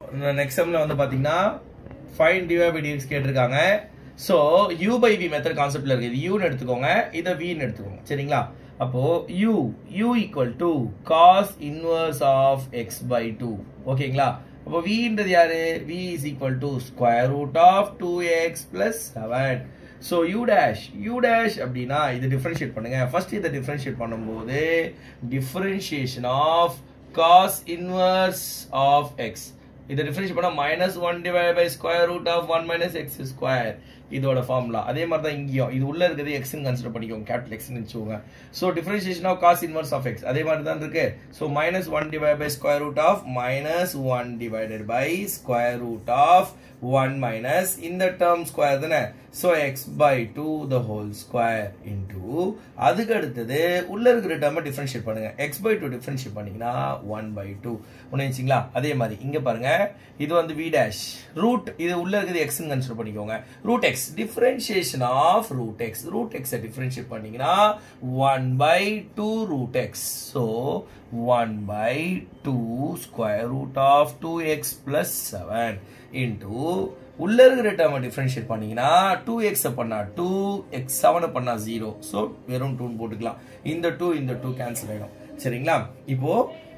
Next செம்ல வந்து பாத்தீங்கன்னா ஃபைன் டிவை பை டிஎக்ஸ் கேட்டிருக்காங்க so u by v method கான்செப்ட்ல இருக்கு இது யூன்னு எடுத்துக்கோங்க இதை வின்னு எடுத்துக்கோங்க சரிங்களா அப்போ u u equal to cos inverse of x by two ஓகேங்களா அப்போ வின்றது யாரு v is equal to square root of two x plus seven so u dash u dash அப்படின்னா இது டிஃபரன்ஷியேட் பண்ணுங்க ஃபர்ஸ்ட் இதை டிஃபரன்ஷியேட் பண்ணும்போது differentiation of cos inverse of x இதை டிஃபரன்ஷியேட் பண்ணா minus one divide by square root of one minus x square இதோட formula அதே மாதிரி தான் இங்கேயும் இது உள்ள இருக்கிறது எக்ஸ்னு கன்சிடர் பண்ணிக்கோங்க கேபிட்டல் எக்ஸ்னு வச்சுக்கோங்க so differentiation of cos inverse of x அதே மாதிரி தான் இருக்கு so minus one divide by square root of minus one divided by square root of one minus இந்த டேர்ம் ஸ்கொயர் தானே so x by two the whole square into அதுக்கு அடுத்தது உள்ள இருக்கிற டேர்மை டிஃபரன்ஷியேட் பண்ணுங்க எக்ஸ் பை டூ டிஃபரன்ஷியேட் பண்ணீங்கன்னா one by two ஒன்று வச்சுங்களா அதே மாதிரி இங்க பாருங்க இது வந்து வி டேஷ் ரூட் இது உள்ள இருக்கிறது எக்ஸ்னு கன்சிடர் பண்ணிக்கோங்க root x differentiation of root x root எக்ஸை டிஃபரன்ஷியேட் பண்ணீங்கன்னா one by two root x so one by two square root of two x plus seven into உள்ள இருக்கிற டேர்மை டிஃபரன்ஷியேட் பண்ணீங்கன்னா டூ எக்ஸை பண்ணா டூ எக்ஸ் செவனை பண்ணா ஜீரோ ஸோ வெறும் டூன்னு போட்டுக்கலாம் இந்த டூ இந்த டூ கேன்சல் ஆயிடும் சரிங்களா இப்போ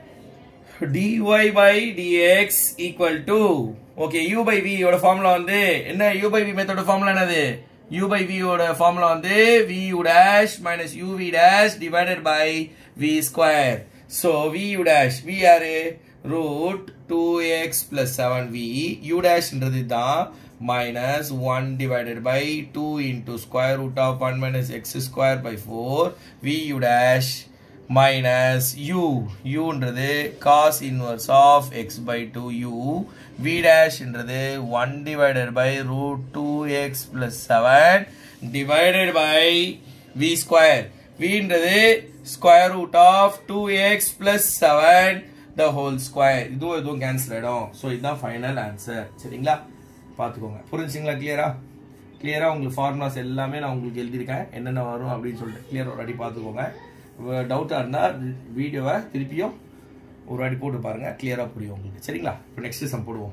dy by dx equal to okay u by v யோட ஃபார்முலா வந்து என்ன u by v மெத்தோட ஃபார்முலா என்னது u by v யோட ஃபார்முலா வந்து v u dash minus u v dash divided by v square so v u dash v யாரு root 2x plus 7v u dash ன்றது தான் minus 1 divided by 2 into square root of 1 minus x square by 4 v u dash minus u u ன்றது cos inverse of x by 2 u v dash ன்றது 1 divided by root 2x plus 7 divided by v square v ன்றது square root of 2x plus 7 the whole square இதுவும் இதுவும் cancel ஆயிடும் so இதுதான் final answer சரிங்களா பார்த்துக்கோங்க புரிஞ்சுங்களா கிளியரா கிளியரா உங்களுக்கு ஃபார்முலாஸ் எல்லாமே நான் உங்களுக்கு எழுதியிருக்கேன் என்னென்ன வரும் அப்படின்னு சொல்லிட்டு கிளியர் ஒரு அடி பார்த்துக்கோங்க டவுட்டாக இருந்தால் வீடியோவை திருப்பியும் ஒரு அடி போட்டு பாருங்க கிளியராக புரியும் உங்களுக்கு சரிங்களா இப்போ நெக்ஸ்ட் சம் போடுவோம்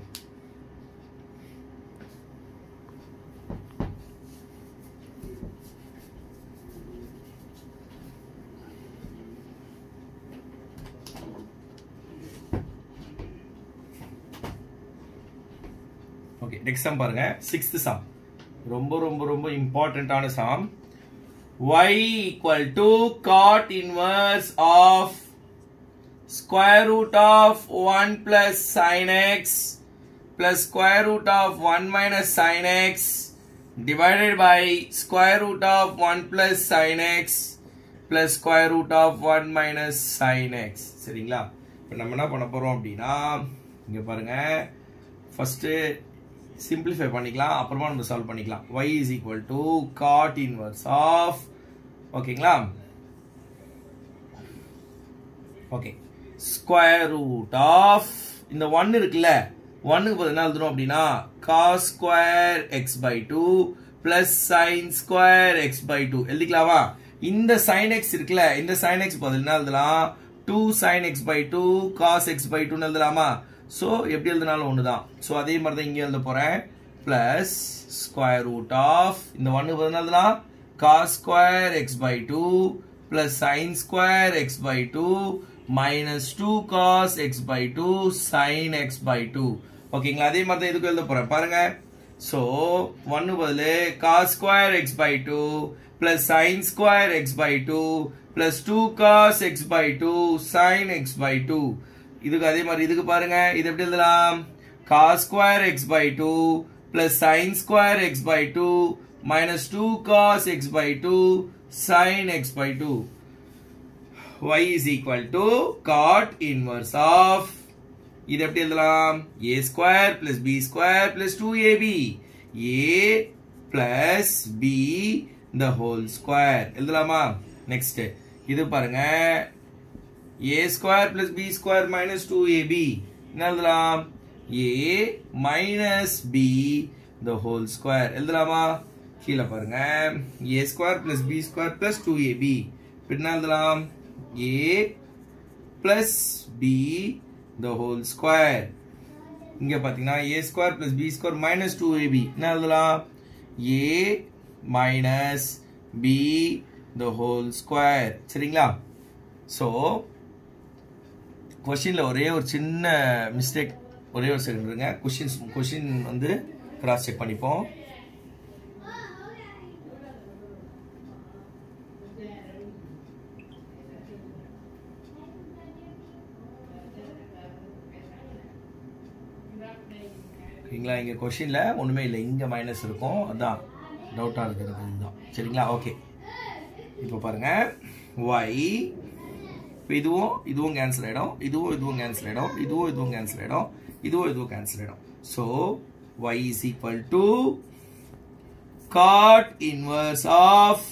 ஓகே நெக்ஸ்ட் சம் பாருங்க சிக்ஸ்த் சம் ரொம்ப ரொம்ப ரொம்ப இம்பார்ட்டன்டான sum y equal to cot inverse of square root of 1 plus sin x plus square root of 1 minus sin x divided by square root of 1 plus sin x plus square root of 1 minus sin x சரிங்களா இப்போ நம்ம என்ன பண்ண போறோம் அப்படின்னா இங்க பாருங்க first simplify பண்ணிக்கலாம் அப்புறமா நம்ம சால்வ் பண்ணிக்கலாம் y is equal to cot inverse of ஓகேங்களா ஓகே ஸ்கொயர் ரூட் ஆஃப் இந்த ஒன் இருக்குல்ல ஒன்னுக்கு பதில் என்ன எழுதணும் அப்படின்னா cos square x by two plus sine square x by two எழுதிக்கலாமா இந்த சைன் எக்ஸ் இருக்குல்ல இந்த சைன் எக்ஸ் பதில் என்ன எழுதலாம் two sine x by two cos x by டூன்னு எழுதலாமா ஸோ எப்படி எழுதினாலும் ஒன்று தான் ஸோ அதே மாதிரி தான் இங்கே எழுத போகிறேன் ப்ளஸ் ஸ்கொயர் ரூட் ஆஃப் இந்த ஒன்றுக்கு பதில் எழுதலாம் cos square x by 2 plus sin square x by 2 minus 2 cos x by 2 sin x by 2 ஓகேங்களா அதே மாதிரி தான் இதுக்கு எழுத போறேன் பாருங்க ஸோ ஒன்னு பதில் cos square x by 2 plus sin square x by 2 plus 2 cos x by 2 sin x by 2 இதுக்கு அதே மாதிரி இதுக்கு பாருங்க இது எப்படி எழுதலாம் cos square x by 2 plus sin square x by 2 minus 2 cos x by 2 sin x by 2 y is equal to cot inverse of இது எப்படி எழுதலாம் a square plus b square plus 2ab a plus b the whole square எழுதலாமா next இது பாருங்க a square plus b square minus 2ab என்ன எழுதலாம் a minus b the whole square எழுதலாமா கீழே பாருங்க a square plus b square plus 2ab பின்ன எழுதலாம் a plus b the whole square இங்க பாத்தீங்கன்னா a square plus b square minus two a b என்ன எழுதலாம் a minus b the whole square சரிங்களா ஸோ கொஷினில் ஒரே ஒரு சின்ன மிஸ்டேக் ஒரே ஒரு செகண்ட் இருங்க கொஷின்ஸ் கொஷின் வந்து கிராஸ் செக் பண்ணிப்போம் ஓகேங்களா இங்கே கொஷினில் ஒன்றுமே இல்லை இங்கே மைனஸ் இருக்கும் அதான் டவுட்டாக இருக்கிறது இதுதான் சரிங்களா ஓகே இப்போ பாருங்க ஒய் இப்போ இதுவும் இதுவும் கேன்சல் ஆகிடும் இதுவும் இதுவும் கேன்சல் ஆகிடும் இதுவும் இதுவும் கேன்சல் ஆகிடும் இதுவும் இதுவும் கேன்சல் ஆகிடும் so y is equal to cot inverse of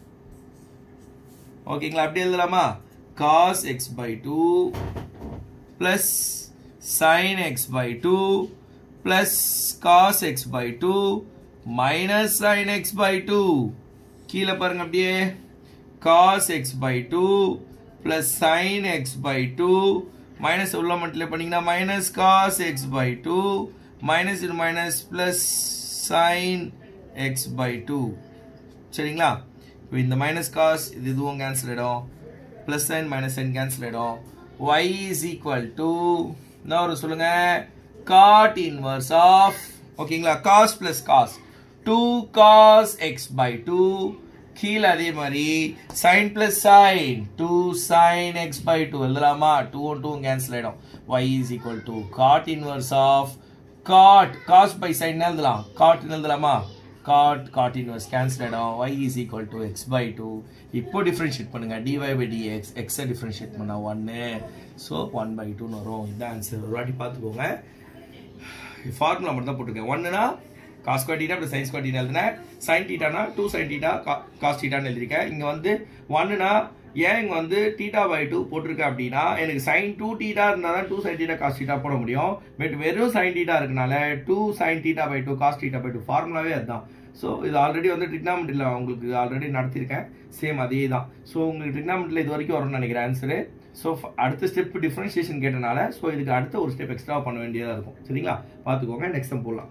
ஓகேங்களா அப்படி எழுதலாமா cos x by two plus sine x by two plus cos x by 2 minus sin x by 2 கீழே பாருங்க அப்படியே cos x by 2 plus sin x by 2 minus உள்ள மட்டும் பண்ணீங்கன்னா minus cos x by 2 minus இது minus plus sin x by 2 சரிங்களா இப்போ இந்த மைனஸ் காஸ் இது இதுவும் கேன்சல் ஆகிடும் plus sine minus sine cancel ஆகிடும் ஒய் இஸ் ஈக்குவல் டு என்ன ஒரு சொல்லுங்க cot inverse of ஓகேங்களா cos plus cos 2 cos x by 2 கீழே அதே மாதிரி sin plus sin 2 sin x by 2 எழுதலாமா 2 2 கேன்சல் ஆயிடும் y is equal to cot inverse of cot cos by sin எழுதலாம் cot எழுதலாமா cot cot inverse cancel ஆயிடும் y is equal to x by 2 இப்போ differentiate பண்ணுங்க dy by dx x differentiate பண்ணா 1 so 1 by 2 வரும் இதான் answer ஒரு வாட்டி பார்த்துக்கோங்க ஃபார்முலா மட்டும் தான் போட்டிருக்கேன் ஒன்னுனா cos square theta plus sine square theta எழுதுனேன் சைன் டீட்டானா டூ சைன் டீட்டா காஸ் டீட்டான்னு எழுதிருக்கேன் இங்கே வந்து ஒன்னுனா ஏன் இங்கே வந்து டீட்டா பை டூ போட்டிருக்கேன் அப்படின்னா எனக்கு சைன் டூ டீட்டா இருந்தால் தான் two sine theta cos theta போட முடியும் பட் வெறும் சைன் டீட்டா இருக்கனால two sine theta by two cos theta by two ஃபார்முலாவே அதுதான் ஸோ இது ஆல்ரெடி வந்து ட்ரிக்னாமெண்ட்டில் உங்களுக்கு ஆல்ரெடி நடத்தியிருக்கேன் சேம் அதே தான் ஸோ உங்களுக்கு ட்ரிக்னாமெண்ட்டில் இது வரைக்கும் வரும்னு நினைக்கிறேன் ஆன்சரு ஸோ அடுத்த ஸ்டெப் டிஃப்ரென்ஷியேஷன் கேட்டனால ஸோ இதுக்கு அடுத்த ஒரு ஸ்டெப் எக்ஸ்ட்ரா பண்ண வேண்டியதாக இருக்கும் சரிங்களா பார்த்துக்கோங்க நெக்ஸ்ட் டைம் போடலாம்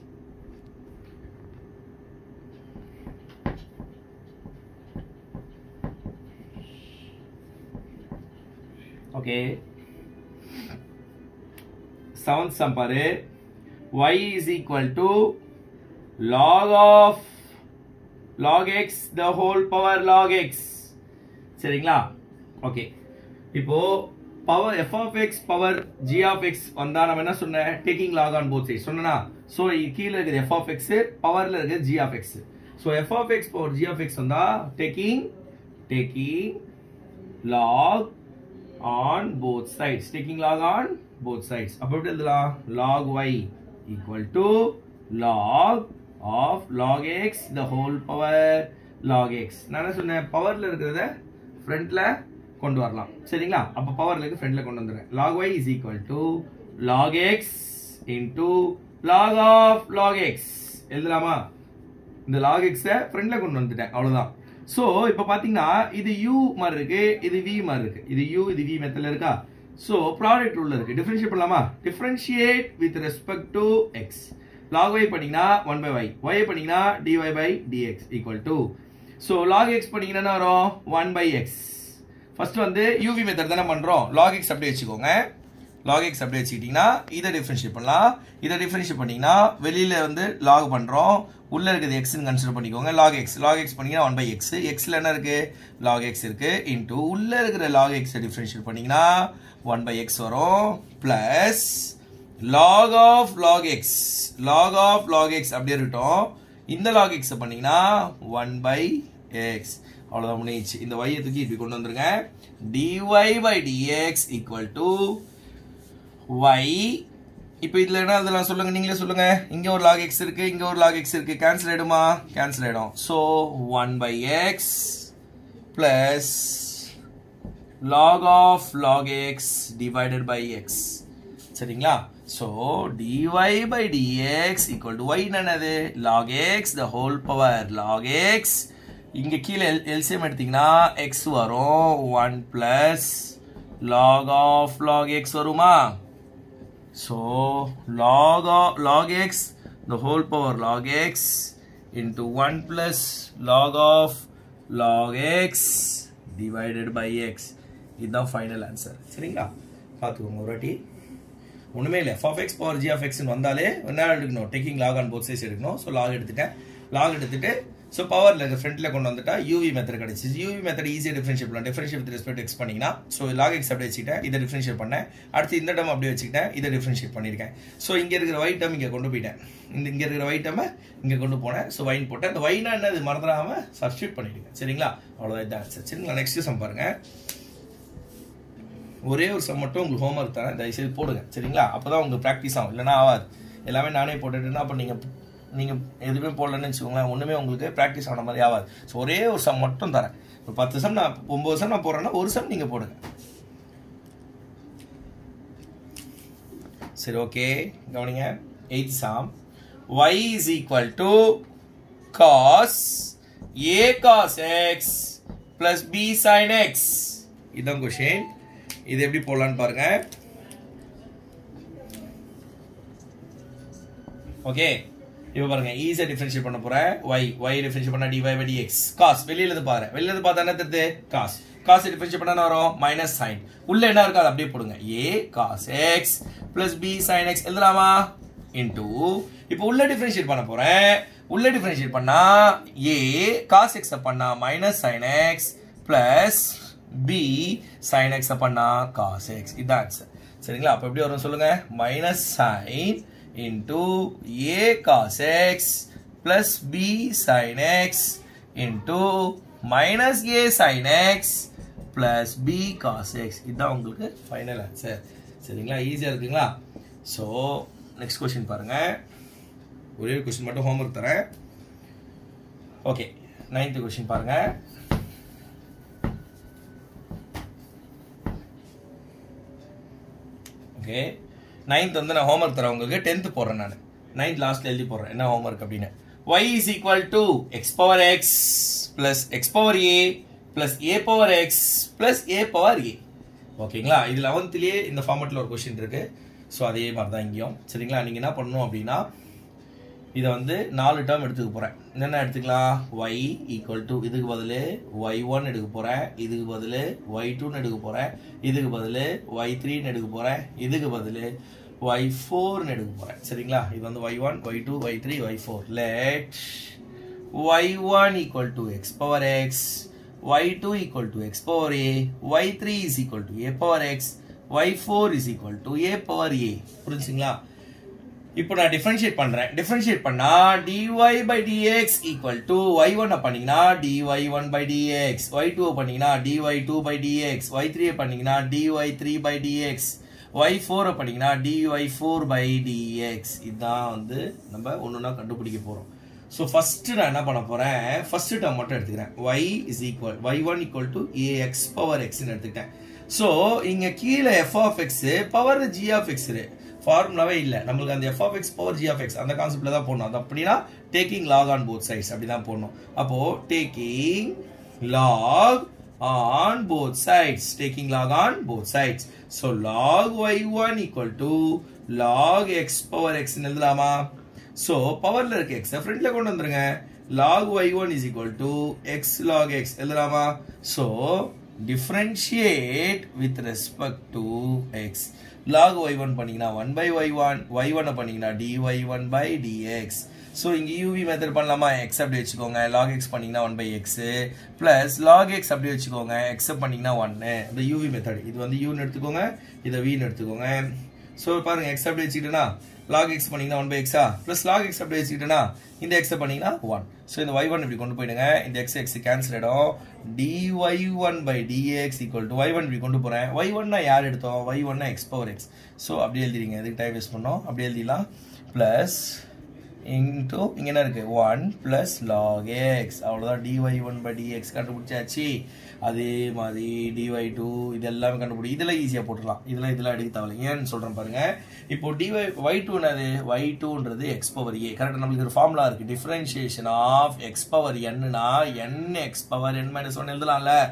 ஓகே செவன்த் சம் பாரு y is equal to log of log x the whole power log x சரிங்களா ஓகே இப்போ power f of x power g of x வந்தா நம்ம என்ன சொன்னேன் taking log on both side சொன்னா so கீழே இருக்குது எஃப் ஆஃப் எக்ஸ் பவர்ல இருக்குது g of x so f of x power g of x வந்தா taking taking log on both sides taking log on both sides அப்போ எப்படி எழுதலாம் log y equal to log of log x the whole power log x நான் என்ன சொன்னேன் பவர்ல இருக்கிறத ஃப்ரண்ட்ல கொண்டு வரலாம் சரிங்களா அப்ப பவர்ல இருக்கு ஃப்ரண்ட்ல கொண்டு வந்துடுறேன் log y is equal to log x into log of log x எழுதலாமா இந்த log x ஃப்ரண்ட்ல கொண்டு வந்துட்டேன் அவ்வளவுதான் சோ இப்ப பாத்தீங்கன்னா இது u மாதிரி இருக்கு இது v மாதிரி இருக்கு இது u இது v மெத்தட்ல இருக்கா சோ ப்ராடக்ட் ரூல்ல இருக்கு டிஃபரன்ஷியேட் பண்ணலாமா differentiate with respect to x log y பண்ணீங்கன்னா 1 by y y பண்ணீங்கன்னா dy by dx equal to so log x பண்ணீங்கன்னா என்ன வரும் 1 by x ஃபர்ஸ்ட் வந்து யூவி மெத்தட் தானே பண்றோம் log x அப்படியே வச்சுக்கோங்க log x அப்படியே வச்சுக்கிட்டீங்கன்னா இதை டிஃபரன்ஷியேட் பண்ணலாம் இதை டிஃபரன்ஷியேட் பண்ணீங்கன்னா வெளியில வந்து log பண்றோம் உள்ள இருக்குது x னு கன்சிடர் பண்ணிக்கோங்க log x log x பண்ணீங்கன்னா 1 by x x ல என்ன இருக்கு log x இருக்கு இன்டு உள்ள இருக்கிற log x டிஃபரன்ஷியேட் பண்ணீங்கன்னா 1 by x வரும் plus log of log x log of log x அப்படியே இருக்கட்டும் இந்த log x பண்ணீங்கன்னா 1 by x அவ்வளவுதான் முடிஞ்சிச்சு இந்த y தூக்கி இப்படி கொண்டு வந்துருங்க dy by dx equal to y இப்போ இதுல என்ன அதெல்லாம் சொல்லுங்க நீங்களே சொல்லுங்க இங்க ஒரு log x இருக்கு இங்க ஒரு log x இருக்கு கேன்சல் ஆயிடுமா கேன்சல் ஆயிடும் so 1 by x plus log of log x divided by x சரிங்களா so dy by dx equal to y என்னது log x the whole power log x இங்க கீழே எல்சிஎம் எடுத்தீங்கன்னா x வரும் 1 plus log of log x வருமா so log of, log x the whole power log x into 1 plus log of log x divided by x இதுதான் final answer சரிங்களா பார்த்துக்கோங்க ஒரு வாட்டி ஒன்றுமே இல்லை f of x power g of எக்ஸ்னு வந்தாலே என்ன எடுக்கணும் டேக்கிங் லாக் ஆன் போத் சைஸ் எடுக்கணும் ஸோ லாக் எடுத்துட்டேன் லாக் எடுத்துட்டு ஸோ பவரில் இருக்க ஃப்ரண்ட்டில் கொண்டு வந்துட்டா யூவி மெத்தட் கிடைச்சி யூவி மெத்தட் ஈஸியாக டிஃபரன்ஷியல் பண்ணலாம் டிஃபரன்ஷியல் வித் ரெஸ்பெக்ட் எக்ஸ் பண்ணிங்கன்னா ஸோ லாக் எக்ஸ் அப்படியே வச்சுக்கிட்டேன் இதை டிஃபரன்ஷியல் பண்ணேன் அடுத்து இந்த டம் அப்படியே வச்சுக்கிட்டேன் இதை டிஃபரன்ஷியேட் பண்ணியிருக்கேன் ஸோ இங்கே இருக்கிற ஒயிட் டம் இங்கே கொண்டு போயிட்டேன் இந்த இங்கே இருக்கிற ஒயிட் டம்மை இங்கே கொண்டு போனேன் ஸோ வைன் போட்டேன் அந்த வைனா என்னது மறந்துடாமல் சப்ஸ்டியூட் பண்ணிடுங்க சரிங்களா அவ்வளோதான் இதான் ஆன்சர் சரிங்களா நெக்ஸ்ட் சம் பாருங்க ஒரே ஒரு சம் மட்டும் உங்களுக்கு ஹோம்ஒர்க் தரேன் தயவுசெய்து போடுங்க சரிங்களா அப்போ தான் உங்களுக்கு ப்ராக்டிஸ் ஆகும் இல்லைனா ஆகாது எல்லாமே நானே போட்டுட்டுன்னா அப்போ நீங்கள் நீங்கள் எதுவுமே போடலன்னு வச்சுக்கோங்களேன் ஒன்றுமே உங்களுக்கு ப்ராக்டிஸ் ஆன மாதிரி ஆகாது ஸோ ஒரே ஒரு சம் மட்டும் தரேன் இப்போ பத்து சம் நான் ஒம்பது சம் நான் போடுறேன்னா ஒரு சம் நீங்கள் போடுங்க சரி ஓகே கவனிங்க eighth sum y is equal to cos a cos x plus b sin x இதான் கொஷின் இது எப்படி போடலான்னு பாருங்க ஓகே இப்போ பாருங்க ஈஸியா டிஃபரன்ஷியேட் பண்ண போறேன் y y டிஃபரன்ஷியேட் பண்ணா dy by dx cos வெளியில இருந்து பாரு வெளியில இருந்து பார்த்தா என்ன தெரியுது cos cos டிஃபரன்ஷியேட் பண்ணா என்ன வரும் மைனஸ் sin உள்ள என்ன இருக்கு அது அப்படியே போடுங்க a cos x plus b sin x எழுதலாமா இன்டு இப்போ உள்ள டிஃபரன்ஷியேட் பண்ண போறேன் உள்ள டிஃபரன்ஷியேட் பண்ணா a cos x பண்ணா minus sin x plus b sin x பண்ணா cos x இதான் ஆன்சர் சரிங்களா அப்போ எப்படி வரும் சொல்லுங்க minus sin into a cos x plus b sin x into minus a sin x plus b cos x இதுதான் உங்களுக்கு ஃபைனல் ஆன்சர் சரிங்களா ஈஸியாக இருக்குங்களா ஸோ நெக்ஸ்ட் கொஸ்டின் பாருங்க ஒரே ஒரு கொஸ்டின் மட்டும் ஹோம்ஒர்க் தரேன் ஓகே நைன்த் கொஸ்டின் பாருங்க ஓகே நைன்த் வந்து நான் ஹோம்ஒர்க் தரேன் உங்களுக்கு டென்த் போடுறேன் நான் நைன்த் லாஸ்ட்ல எழுதி போடுறேன் என்ன ஹோம்ஒர்க் அப்படின்னு y is equal to x power x plus x power a plus a power x plus a power a ஓகேங்களா இது லெவன்த்லேயே இந்த ஃபார்மெட்டில் ஒரு கொஸ்டின் இருக்கு ஸோ அதே மாதிரி தான் இங்கேயும் சரிங்களா நீங்கள் என்ன பண்ணணும் அப்படின்னா இதை வந்து நாலு டேர்ம் எடுத்துக்க போகிறேன் என்னென்ன எடுத்துக்கலாம் y ஈக்குவல் டு இதுக்கு பதில் ஒய் ஒன் எடுக்க போகிறேன் இதுக்கு பதில் ஒய் டூன்னு எடுக்க போகிறேன் இதுக்கு பதில் ஒய் த்ரீன்னு எடுக்க போகிறேன் இதுக்கு பதில் ஒய் ஃபோர்னு எடுக்க போகிறேன் சரிங்களா இது வந்து y one y two y three y four let y one equal to x power x y2 equal to x power a, y3 is equal to a power x, y4 is equal to a power a. புரிஞ்சுங்களா இப்போ நான் differentiate பண்றேன் differentiate பண்ணா dy by dx equal to y1 பண்ணீங்கன்னா dy1 by dx y2 பண்ணீங்கன்னா dy2 by dx y3 பண்ணீங்கன்னா dy3 by dx y4 பண்ணீங்கன்னா dy4 by dx இதுதான் வந்து நம்ம ஒண்ணுனா கண்டுபிடிக்க போறோம் ஸோ ஃபர்ஸ்ட் நான் என்ன பண்ண போறேன் ஃபர்ஸ்ட் டேர்ம் மட்டும் எடுத்துக்கிறேன் y is equal y one equal to a x power எக்ஸ்னு எடுத்துக்கிட்டேன் ஸோ இங்க கீழே f of x power g of x ஃபார்முலாவே இல்லை நம்மளுக்கு அந்த f of x power g of x அந்த கான்செப்ட்ல தான் போடணும் அது அப்படின்னா taking log on both sides அப்படி தான் போடணும் அப்போ taking log on both sides taking log on both sides so log y1 equal to log x power x ன்னு எழுதலாமா so பவர்ல இருக்க x ஃப்ரண்ட்ல கொண்டு வந்துருங்க log y1 is equal to x log x எழுதலாமா so differentiate with respect to x log y1 பண்ணீங்கன்னா 1 by y1 y1 பண்ணீங்கன்னா dy1 by dx so இங்கே யூவி மெத்தட் பண்ணலாமா எக்ஸ் அப்படி வச்சுக்கோங்க லாக் எக்ஸ் பண்ணிங்கன்னா one by x plus log x அப்படி வச்சுக்கோங்க எக்ஸ் பண்ணிங்கன்னா ஒன்று இந்த யூவி மெத்தட் இது வந்து யூன்னு எடுத்துக்கோங்க இதை வின்னு எடுத்துக்கோங்க ஸோ பாருங்க எக்ஸ் அப்படி வச்சுக்கிட்டேன்னா லாக் எக்ஸ் பண்ணிங்கன்னா ஒன் பை எக்ஸா ப்ளஸ் லாக் எக்ஸ் அப்படி வச்சுக்கிட்டேன்னா இந்த எக்ஸை பண்ணிங்கன்னா ஒன் ஸோ இந்த ஒய் ஒன் இப்படி கொண்டு போயிடுங்க இந்த எக்ஸ் எக்ஸ் கேன்சல் ஆகிடும் dy one by dx equal to y one இப்படி கொண்டு போகிறேன் ஒய் ஒன்னா யார் எடுத்தோம் ஒய் ஒன்னா எக்ஸ் பவர் எக்ஸ் ஸோ அப்படி எழுதிடுங்க எதுக்கு டைம் வேஸ்ட் பண்ணோம் அப்படி எழுதிடலாம் ப்ளஸ் இன்டூ இங்கே என்ன இருக்கு ஒன் ப்ளஸ் லாக் எக்ஸ் அவ்வளோதான் டிஒய் ஒன் பை டிஎக்ஸ் கண்டுபிடிச்சாச்சு அதே மாதிரி டிஒய் டூ இது எல்லாமே கண்டுபிடி இதெல்லாம் ஈஸியாக போட்டுடலாம் இதெல்லாம் இதெல்லாம் எடுக்க தேவையில்லை ஏன்னு சொல்கிறேன் பாருங்க இப்போ டிஒய் ஒய் டூ என்னது ஒய் டூன்றது எக்ஸ் பவர் ஏ கரெக்டாக நம்மளுக்கு ஒரு ஃபார்முலா இருக்கு டிஃபரன்ஷியேஷன் ஆஃப் எக்ஸ் பவர் என்னன்னா n x power n minus one எழுதலாம்ல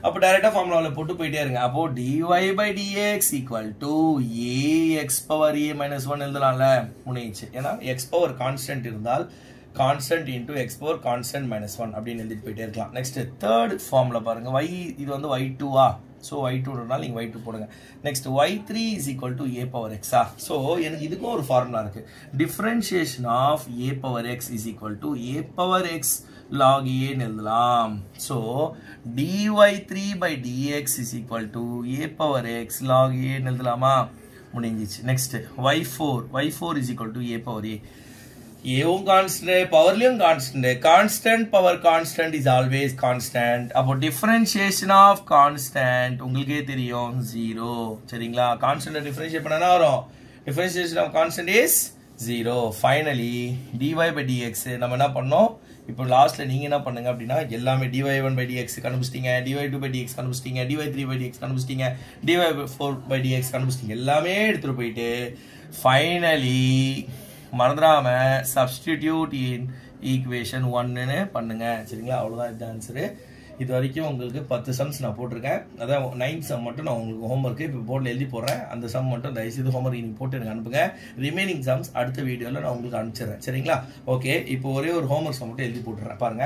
அப்போ டைரக்டா ஃபார்முலாவில் போட்டு போயிட்டே இருங்க அப்போ dy by dx equal to a x power a minus one எழுதலாம்ல முடிஞ்சிச்சு ஏன்னா எக்ஸ் பவர் கான்ஸ்டன்ட் இருந்தால் constant into x power constant minus one அப்படின்னு எழுதிட்டு போயிட்டே இருக்கலாம் நெக்ஸ்ட் தேர்ட் ஃபார்ம்ல பாருங்க y இது வந்து y டூவா ஸோ ஒய் டூனால நீங்கள் ஒய் டூ போடுங்க next y three is equal to a power எக்ஸா ஸோ எனக்கு இதுக்கும் ஒரு ஃபார்முலா இருக்கு differentiation of a power x is equal to a power x log ஏன்னு எழுதலாம் so dy three by dx is equal to a power x log ஏன்னு எழுதலாமா முடிஞ்சிச்சு next y four y four is equal to a power a ஏவும் constant பவர்லயும் constant constant power constant is always constant அப்போ differentiation of constant உங்களுக்கே தெரியும் zero சரிங்களா constant differentiate பண்ணா வரும் differentiation of constant is zero finally dy by dx நம்ம என்ன பண்ணோம் இப்போ லாஸ்ட்ல நீங்க என்ன பண்ணுங்க அப்படின்னா எல்லாமே டிஒய் ஒன் பை டிஎக்ஸ் கண்டுபிடிச்சிட்டீங்க டிஒய் டூ பை டிஎக்ஸ் கண்டுபிடிச்சிட்டீங்க டிஒய் த்ரீ பை டிஎக்ஸ் கண்டுபிடிச்சிட்டீங்க டிஒய் ஃபோர் பை டிஎக்ஸ் கண்டுபிடிச்சிட்டீங்க எல்லாமே எடுத்துட்டு போயிட்டு ஃபைனலி மறந்துடாம சப்ஸ்டிடியூட் இன் ஈக்குவேஷன் ஒன்னு பண்ணுங்க சரிங்களா அவ்வளோதான் இது ஆன்சரு இது வரைக்கும் உங்களுக்கு பத்து சம்ஸ் நான் போட்டிருக்கேன் அதான் நைன்த் சம் மட்டும் நான் உங்களுக்கு ஹோம்ஒர்க்கு இப்போ போர்டில் எழுதி போடுறேன் அந்த சம் மட்டும் தயவுசெய்து ஹோம்ஒர்க் நீங்கள் போட்டு எனக்கு அனுப்புங்க ரிமைனிங் சம்ஸ் அடுத்த வீடியோவில் நான் உங்களுக்கு அனுப்பிச்சிடுறேன் சரிங்களா ஓகே இப்போ ஒரே ஒரு ஹோம்ஒர்க் சம் மட்டும் எழுதி போட்டுறேன் பாருங்க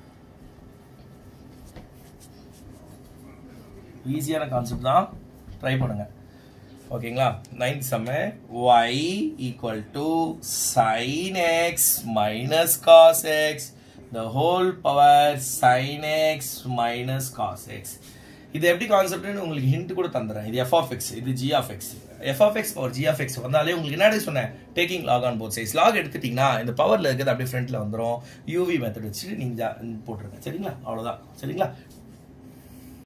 ஈஸியான கான்செப்ட் தான் ட்ரை பண்ணுங்க ஓகேங்களா ninth sum y equal to sin x minus cos x the whole power sin x minus cos x இது எப்படி கான்செப்ட்னு உங்களுக்கு ஹிண்ட் கூட தந்துறேன் இது எஃப் ஆஃப் எக்ஸ் இது g of x f of x power g of x வந்தாலே உங்களுக்கு என்னடி சொன்னேன் டேக்கிங் லாக் ஆன் போத் சைஸ் லாக் எடுத்துட்டீங்கன்னா இந்த பவர்ல இருக்கிறது அப்படியே ஃப்ரண்ட்ல வந்துடும் யூவி மெத்தட் வச்சு நீங்க போட்டுருங்க சரிங்களா அவ்வளவுதான் சரிங்களா